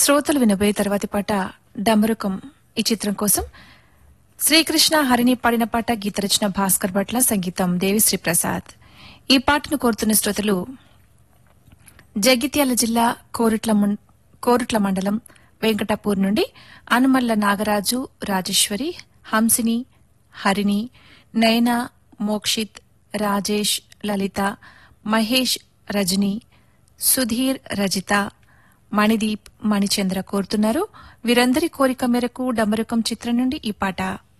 శ్రోతలు వినబోయే తర్వాతి పాట డమరుకం ఈ చిత్రం కోసం శ్రీకృష్ణ హరిని పాడిన పాట గీత రచన భాస్కర్ భట్ల సంగీతం దేవిశ్రీ ప్రసాద్ ఈ పాటను కోరుతున్న శ్రోతలు జగిత్యాల జిల్లా కోరుట్ల మం- కోరుట్ల మండలం వెంకటాపూర్ నుండి అనుమల్ల నాగరాజు రాజేశ్వరి హంసిని హరిణి నయన మోక్షిత్ రాజేష్ లలిత మహేష్ రజని సుధీర్ రజిత మణిదీప్ మణిచంద్ర కోరుతున్నారు వీరందరి కోరిక మేరకు డమరుకం చిత్రం నుండి ఈ పాట